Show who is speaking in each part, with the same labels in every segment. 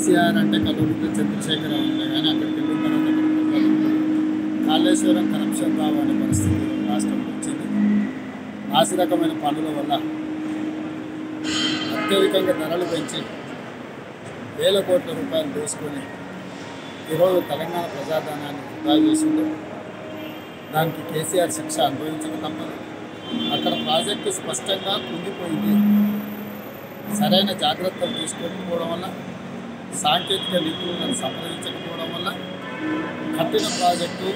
Speaker 1: కేసీఆర్ అంటే కల్లూరులో చంద్రశేఖరరావు ఉండే కానీ అక్కడికి వెళ్ళిన తర్వాత అక్కడ ప్రజలు కాళేశ్వరం కరప్షన్ రావు అనే పరిస్థితి రాష్ట్రంలో వచ్చింది నాసిరకమైన పనుల వల్ల అత్యధికంగా ధరలు పెంచి వేల కోట్ల రూపాయలు దోసుకొని ఈరోజు తెలంగాణ ప్రజాధనాన్ని వృధా చేసిండు దానికి కేసీఆర్ శిక్ష అనుభవించక తప్పదు అక్కడ ప్రాజెక్టు స్పష్టంగా కుంగిపోయింది సరైన జాగ్రత్తలు తీసుకోకపోవడం వల్ల సాంకేతిక నిపుణులను సంప్రదించకపోవడం వల్ల కట్టిన ప్రాజెక్టు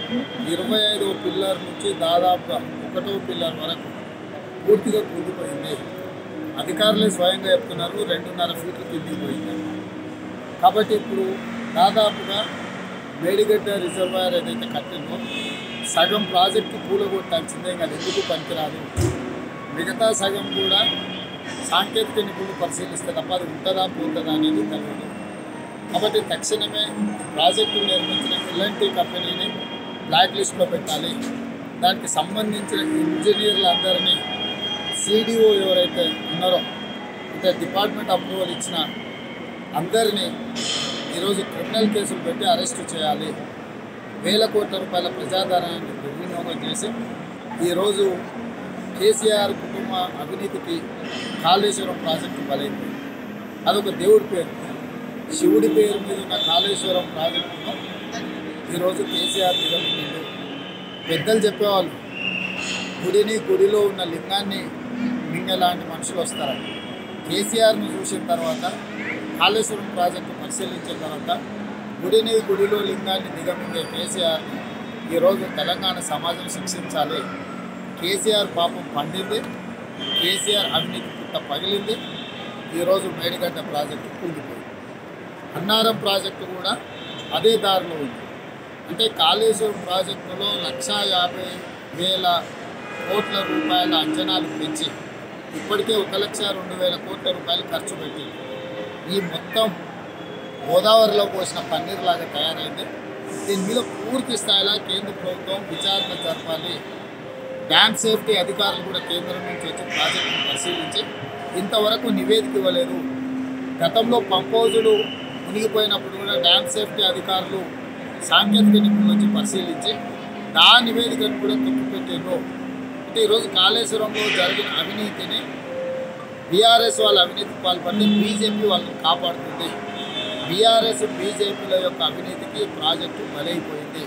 Speaker 1: ఇరవై ఐదో పిల్లర్ నుంచి దాదాపుగా ఒకటో పిల్లర్ వరకు పూర్తిగా కూలిపోయింది అధికారులే స్వయంగా చెప్తున్నారు రెండున్నర ఫీట్లు కిందికి పోయింది కాబట్టి ఇప్పుడు దాదాపుగా మేడిగడ్డ రిజర్వాయర్ ఏదైతే కట్టిందో సగం ప్రాజెక్టు కూలగొట్టాల్సిందే ఇంకా అది ఎందుకు పనికిరాదు మిగతా సగం కూడా సాంకేతిక నిపుణులు పరిశీలిస్తే తప్ప అది ఉంటుందా పోతుందా అనేది తెలియదు కాబట్టి తక్షణమే ఈ ప్రాజెక్టు నిర్మించిన ఎల్ఎన్టీ కంపెనీని బ్లాక్ లిస్ట్లో పెట్టాలి దానికి సంబంధించిన ఇంజనీర్లందరినీ సిడిఓ ఎవరైతే ఉన్నారో అంటే డిపార్ట్మెంట్ అప్రూవల్ ఇచ్చిన అందరినీ ఈరోజు క్రిమినల్ కేసులు పెట్టి అరెస్ట్ చేయాలి వేల కోట్ల రూపాయల ప్రజాధనాన్ని దుర్వినియోగం చేసి ఈరోజు కేసీఆర్ కుటుంబ అవినీతికి కాళేశ్వరం ప్రాజెక్టు బలైంది అదొక దేవుడి పేరు శివుడి పేరు మీద ఉన్న కాళేశ్వరం ప్రాజెక్టును ఈరోజు కేసీఆర్ నిలబెట్టిండు పెద్దలు చెప్పేవాళ్ళు గుడిని గుడిలో ఉన్న లింగాన్ని మింగలాంటి మనుషులు వస్తారని కేసీఆర్ను చూసిన తర్వాత కాళేశ్వరం ప్రాజెక్టు పరిశీలించిన తర్వాత గుడిని గుడిలో లింగాన్ని దిగమింగే కేసీఆర్ ఈరోజు తెలంగాణ సమాజం శిక్షించాలి కేసీఆర్ పాపం పండింది కేసీఆర్ అవినీతి పుట్ట పగిలింది ఈరోజు మేడిగడ్డ ప్రాజెక్టు కూలిపోయింది అన్నారం ప్రాజెక్టు కూడా అదే దారిలో ఉంది అంటే కాళేశ్వరం ప్రాజెక్టులో లక్షా యాభై వేల కోట్ల రూపాయల అంచనాలు పెంచి ఇప్పటికే ఒక లక్ష రెండు వేల కోట్ల రూపాయలు ఖర్చు పెట్టి ఈ మొత్తం గోదావరిలో పోసిన పన్నీర్ లాగా తయారైంది దీని మీద పూర్తి స్థాయిలో కేంద్ర ప్రభుత్వం విచారణ జరపాలి డ్యామ్ సేఫ్టీ అధికారులు కూడా కేంద్రం నుంచి వచ్చి ప్రాజెక్టును పరిశీలించి ఇంతవరకు నివేదిక ఇవ్వలేదు గతంలో పంప్ హౌజులు మునిగిపోయినప్పుడు కూడా డ్యామ్ సేఫ్టీ అధికారులు సాంకేతిక నిపుణులు వచ్చి పరిశీలించి ఆ నివేదికను కూడా తొక్కిపెట్టారు అంటే ఈరోజు కాళేశ్వరంలో జరిగిన అవినీతిని బీఆర్ఎస్ వాళ్ళ అవినీతికి పాల్పడి బీజేపీ వాళ్ళని కాపాడుతుంది బీఆర్ఎస్ బీజేపీల యొక్క అవినీతికి ప్రాజెక్టు బలైపోయింది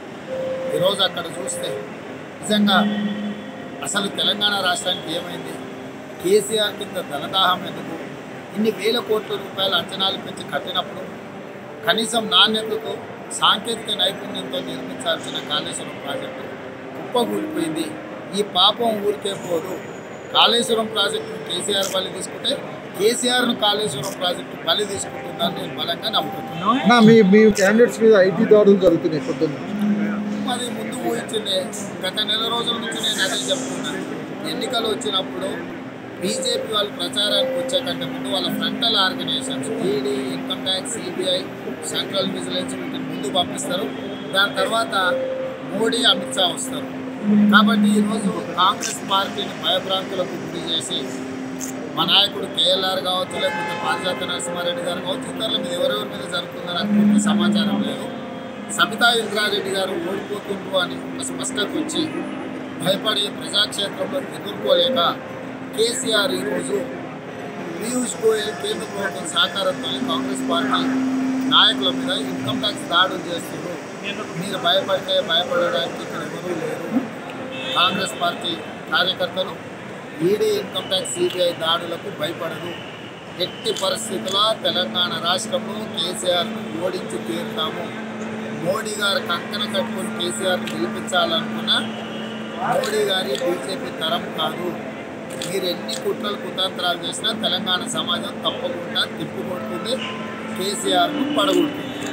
Speaker 1: ఈరోజు అక్కడ చూస్తే నిజంగా అసలు తెలంగాణ రాష్ట్రానికి ఏమైంది కేసీఆర్ కింద ధనదాహం ఎందుకు ఇన్ని వేల కోట్ల రూపాయల అంచనాలు పెంచి కట్టినప్పుడు కనీసం నాణ్యతతో సాంకేతిక నైపుణ్యంతో నిర్మించాల్సిన కాళేశ్వరం ప్రాజెక్టు కుప్పకూలిపోయింది ఈ పాపం ఊరికే పోదు కాళేశ్వరం ప్రాజెక్టు కేసీఆర్ బలి తీసుకుంటే కేసీఆర్ను కాళేశ్వరం ప్రాజెక్టు బలి తీసుకుంటుందని నేను బలంగా నమ్ముతున్నాను
Speaker 2: నా మీ మీ క్యాండిడేట్స్ మీద ఐటీ దాడులు జరుగుతున్నాయి పొద్దున్న
Speaker 1: అది ముందు ఊహించిందే గత నెల రోజుల నుంచి నేను అదే చెప్తున్నాను ఎన్నికలు వచ్చినప్పుడు బీజేపీ వాళ్ళు ప్రచారానికి వచ్చే కంటే ముందు వాళ్ళ frontal organisations ED income tax CBI central vigilance వీటిని ముందు పంపిస్తారు దాని తర్వాత మోడీ అమిత్ షా వస్తారు కాబట్టి ఈరోజు కాంగ్రెస్ పార్టీని భయభ్రాంతులకు గురి చేసి మా నాయకుడు కేఎల్ఆర్ కావచ్చు లేకపోతే పారిజాత నరసింహారెడ్డి గారు కావచ్చు ఇతరుల మీద ఎవరెవరి మీద జరుగుతుందో నాకు పూర్తి సమాచారం లేదు సబితా ఇంద్రారెడ్డి గారు ఓడిపోతుండ్రు అని ఒక స్పష్టత వచ్చి భయపడి ప్రజాక్షేత్రంలో ఎదుర్కోలేక కేసీఆర్ ఈరోజు పీయూష్ గోయల్ కేంద్ర ప్రభుత్వం సహకారంతో కాంగ్రెస్ పార్టీ నాయకుల మీద ఇన్కమ్ ట్యాక్స్ దాడులు చేస్తున్నారు మీరు భయపడితే భయపడడానికి ఇక్కడ ఎవరూ లేరు కాంగ్రెస్ పార్టీ కార్యకర్తలు ఈడీ ఇన్కమ్ ట్యాక్స్ సిబిఐ దాడులకు భయపడరు ఎట్టి పరిస్థితుల్లో తెలంగాణ రాష్ట్రంలో కేసీఆర్ను ఓడించి తీరుతాము మోడీ గారు కంకణ కట్టుకొని కేసీఆర్ను గెలిపించాలనుకున్న మోడీ గారి బీజేపీ తరం కాదు మీరు ఎన్ని కుట్రలు కుతంత్రాలు చేసినా తెలంగాణ సమాజం తప్పకుండా తిప్పికొడుతుంది కేసీఆర్ను పడగొడుతుంది